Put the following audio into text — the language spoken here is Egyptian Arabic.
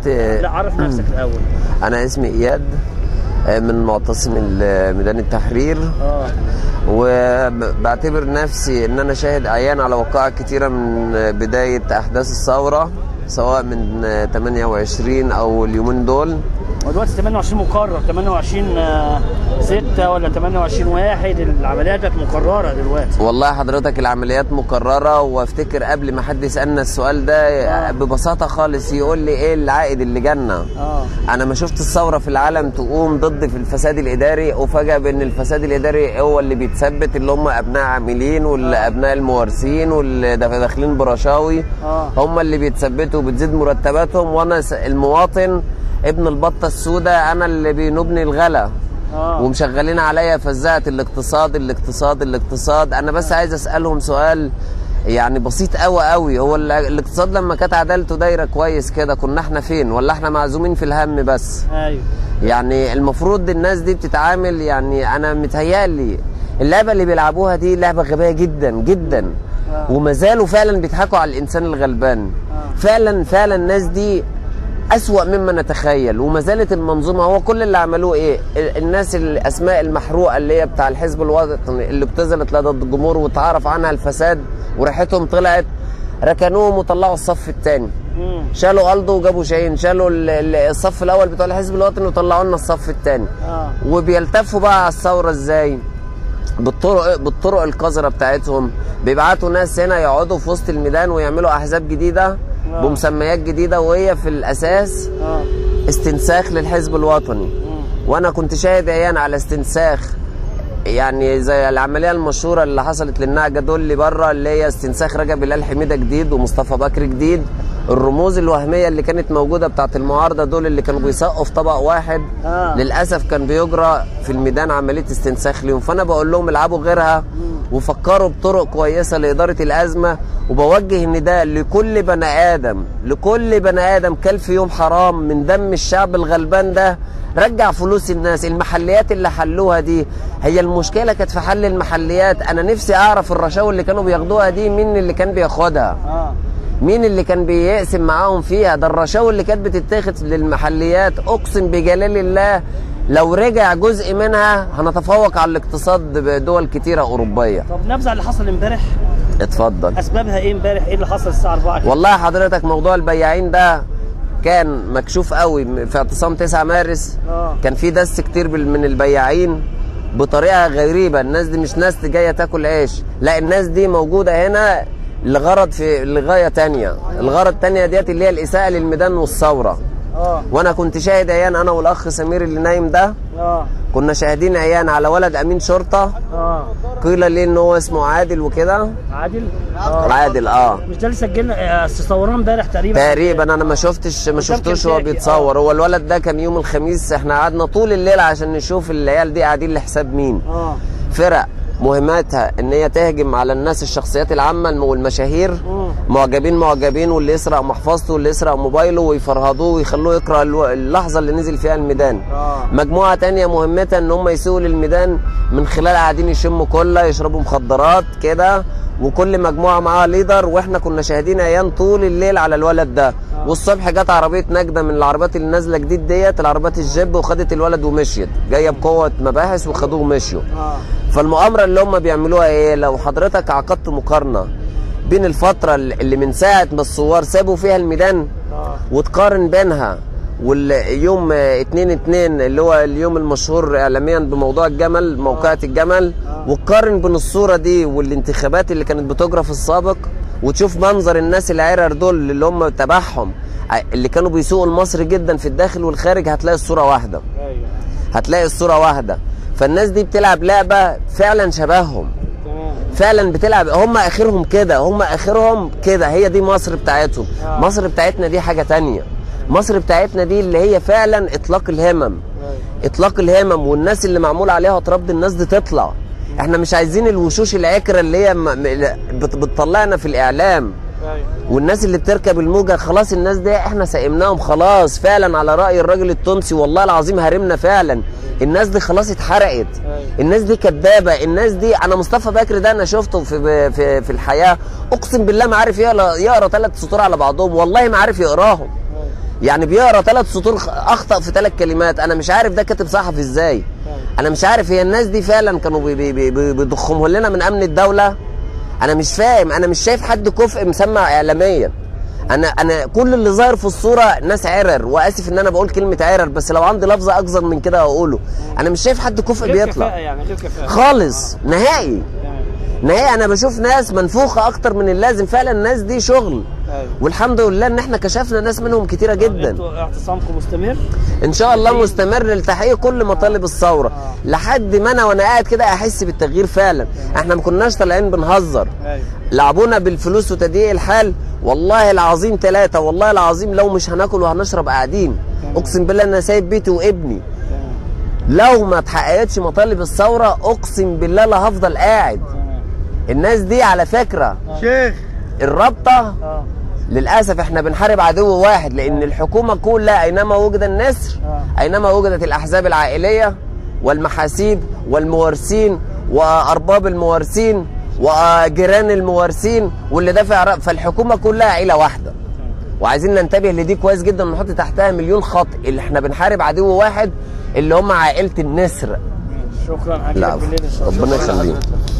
انت لا عرف نفسك الاول انا اسمي اياد آه، من معتصم ال- ميدان التحرير اه وبعتبر نفسي ان انا شاهد عيان على وقائع كتيره من بدايه احداث الثوره سواء من 28 او اليومين دول هو دلوقتي 28 مقرر 28 آه، 6 ولا 28 1 العمليات بقت مقرره دلوقتي والله حضرتك العمليات مكررة وافتكر قبل ما حد يسألنا السؤال ده آه. ببساطة خالص يقول لي ايه العائد اللي جالنا اه انا ما شفت الثورة في العالم تقوم ضد في الفساد الاداري وفجأة بان الفساد الاداري هو اللي بيتثبت اللي هم ابناء عاملين واللي ابناء الموارثين واللي دا- داخلين برشاوي اه هم اللي بيتثبتوا وبتزيد مرتباتهم وانا س- المواطن ابن البطة السوداء انا اللي بينوبني الغلا اه ومشغلين عليا فزاعه الاقتصاد الاقتصاد الاقتصاد انا بس عايز اسالهم سؤال يعني بسيط قوي قوي هو ال- الاقتصاد لما كانت عدالته دايره كويس كده كنا احنا فين ولا احنا معزومين في الهم بس ايوه يعني المفروض الناس دي بتتعامل يعني انا متهيألي اللعبه اللي بيلعبوها دي لعبه غبيه جدا جدا آه. وما زالوا فعلا بيضحكوا على الانسان الغلبان آه. فعلا فعلا الناس دي أسوأ مما نتخيل وما زالت المنظومة هو كل اللي عملوه إيه ال- الناس الأسماء المحروقة اللي هي بتاع الحزب الوطني اللي ابتذلت لدى الجمهور وتعرف عنها الفساد وريحتهم طلعت ركنوهم وطلعوا الصف الثاني امم شالوا ألدو وجابوا شاهين شالوا ال- ال- الصف الأول بتوع الحزب الوطني وطلعوا لنا الصف الثاني اه وبيلتفوا بقى على الثورة ازاي بالطرق بالطرق القذرة بتاعتهم بيبعتوا ناس هنا يقعدوا في وسط الميدان ويعملوا احزاب جديده آه. بمسميات جديده وهي في الاساس اه استنساخ للحزب الوطني مم. وانا كنت شاهد عيان على استنساخ يعني زي العمليه المشهوره اللي حصلت للنعجه دول اللي بره اللي هي استنساخ رجب بلال حميده جديد ومصطفى بكر جديد الرموز الوهميه اللي كانت موجوده بتاعت المعارضه دول اللي كانوا بيسقوا في طبق واحد آه. للاسف كان بيجرى في الميدان عمليه استنساخ ليهم فانا بقول لهم العبوا غيرها وفكروا بطرق كويسه لاداره الازمه وبوجه النداء لكل بني ادم لكل بني ادم كل في يوم حرام من دم الشعب الغلبان ده رجع فلوس الناس المحليات اللي حلوها دي هي المشكله كانت في حل المحليات انا نفسي اعرف الرشاوي اللي كانوا بياخدوها دي مين اللي كان بياخدها اه مين اللي كان بيقسم معاهم فيها ده الرشاوي اللي كانت بتتاخد للمحليات اقسم بجلال الله لو رجع جزء منها هنتفوق على الاقتصاد بدول كتيره اوروبيه طب نبذه على اللي حصل امبارح اتفضل اسبابها ايه امبارح ايه اللي حصل الساعه 4 كده والله حضرتك موضوع البياعين ده كان مكشوف قوي في اعتصام 9 مارس اه كان في دس كتير بال- من البياعين بطريقه غريبه الناس دي مش ناس جايه تاكل عيش لا الناس دي موجوده هنا لغرض في لغايه تانية الغرض التانية ديت اللي هي الاساءه للميدان والثوره اه وانا كنت شاهد عيان انا والاخ سمير اللي نايم ده اه كنا شاهدين عيان على ولد امين شرطه اه قيل لي ان هو اسمه عادل وكده عادل اه عادل اه مش ده اللي سجلنا آه، صورناه امبارح تقريبا تقريبا انا ما شفتش ما قدام شفتوش هو كنتاكي، بيتصور هو الولد ده كان يوم الخميس احنا قعدنا طول الليل عشان نشوف العيال دي قاعدين لحساب مين اه فرق مهمتها ان هي تهجم على الناس الشخصيات العامه والمشاهير مم. معجبين معجبين واللي يسرق محفظته واللي يسرق موبايله ويفرهدوه ويخلوه يقرا الو- اللحظه اللي نزل فيها الميدان اه مجموعه تانية مهمتها ان هم يسوقوا للميدان من خلال قاعدين يشموا كله يشربوا مخدرات كده وكل مجموعه معاها ليدر واحنا كنا شاهدين عيان طول الليل على الولد ده والصبح جت عربيه نجده من العربيات اللي نازله جديد ديت العربيات الجيب وخدت الولد ومشيت جايه بقوه مباحث وخدوه ومشيوا اه فالمؤامره اللي هم بيعملوها ايه لو حضرتك عقدت مقارنه بين الفتره اللي من ساعه ما الثوار سابوا فيها الميدان اه وتقارن بينها واليوم 2 2 اللي هو اليوم المشهور اعلاميا بموضوع الجمل موقعة الجمل وتقارن بين الصوره دي والانتخابات اللي كانت بتجرى في السابق وتشوف منظر الناس العرر دول اللي هم تبعهم اللي كانوا بيسوقوا لمصر جدا في الداخل والخارج هتلاقي الصوره واحده ايوه هتلاقي الصوره واحده فالناس دي بتلعب لعبه فعلا شبههم تمام فعلا بتلعب هم اخرهم كده هم اخرهم كده هي دي مصر بتاعتهم آه. مصر بتاعتنا دي حاجه تانية مصر بتاعتنا دي اللي هي فعلا اطلاق الهمم ايوه اطلاق الهمم والناس اللي معمول عليها تربط الناس دي تطلع احنا مش عايزين الوشوش العكره اللي هي م- م- بت- بتطلعنا في الاعلام ايوه والناس اللي بتركب الموجه خلاص الناس دي احنا سايمناهم خلاص فعلا على راي الراجل التونسي والله العظيم هرمنا فعلا الناس دي خلاص اتحرقت أيوة. الناس دي كدابه الناس دي انا مصطفى بكر ده انا شفته في في في الحياه اقسم بالله ما عارف يقرا يقرا ثلاث سطور على بعضهم والله ما عارف يقراهم يعني بيقرا ثلاث سطور خ- اخطا في ثلاث كلمات انا مش عارف ده كاتب صحفي ازاي انا مش عارف هي الناس دي فعلا كانوا بي- بي- بي- بي- بيضخموا لنا من امن الدوله انا مش فاهم انا مش شايف حد كفء مسمع اعلاميا انا انا كل اللي ظاهر في الصوره ناس عرر واسف ان انا بقول كلمه عرر بس لو عندي لفظ اكثر من كده هقوله انا مش شايف حد كفء غير كفاءه بيطلع يعني غير كفاءه خالص نهائي تمام. نهائي انا بشوف ناس منفوخه اكتر من اللازم فعلا الناس دي شغل ايوه والحمد لله ان احنا كشفنا ناس منهم كتيره جدا انتوا اعتصامكم مستمر ان شاء الله مستمر لتحقيق كل مطالب الثوره لحد ما انا وانا قاعد كده احس بالتغيير فعلا احنا ما كناش طالعين بنهزر ايوه لعبونا بالفلوس وتضييق الحال والله العظيم ثلاثة والله العظيم لو مش هناكل وهنشرب قاعدين اقسم بالله انا سايب بيتي وابني تمام لو ما اتحققتش مطالب الثورة اقسم بالله لا هفضل قاعد تمام الناس دي على فكرة شيخ الرابطة اه للاسف احنا بنحارب عدو واحد لان الحكومه كلها اينما وجد النسر آه. اينما وجدت الاحزاب العائليه والمحاسيب والموارثين وارباب الموارثين وجيران الموارثين واللي دافع رأ- فالحكومه كلها عيله واحده وعايزين ننتبه لدي كويس جدا ونحط تحتها مليون خط اللي احنا بنحارب عدو واحد اللي هم عائله النسر شكرا لا هجيلك بالليل ان شاء الله ربنا يخليك